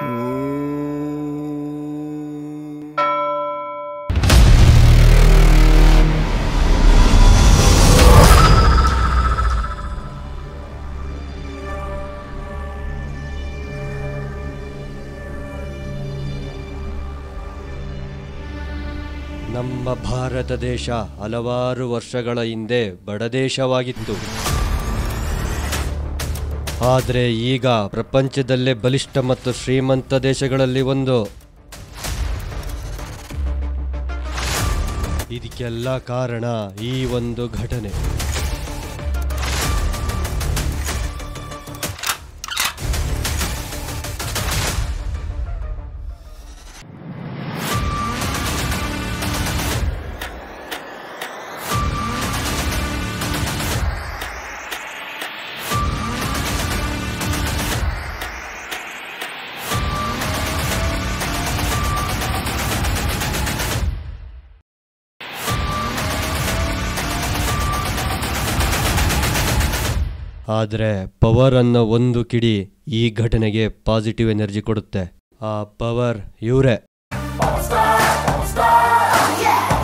ನಮ್ಮ ಭಾರತ ದೇಶ ಹಲವಾರು ವರ್ಷಗಳ ಹಿಂದೆ ಬಡದೇಶವಾಗಿತ್ತು ಆದರೆ ಈಗ ಪ್ರಪಂಚದಲ್ಲೇ ಬಲಿಷ್ಠ ಮತ್ತು ಶ್ರೀಮಂತ ದೇಶಗಳಲ್ಲಿ ಒಂದು ಇದಕ್ಕೆಲ್ಲ ಕಾರಣ ಈ ಒಂದು ಘಟನೆ ಆದರೆ ಪವರ್ ಅನ್ನೋ ಒಂದು ಕಿಡಿ ಈ ಘಟನೆಗೆ ಪಾಸಿಟಿವ್ ಎನರ್ಜಿ ಕೊಡುತ್ತೆ ಆ ಪವರ್ ಇವರೇ All star, all star, yeah.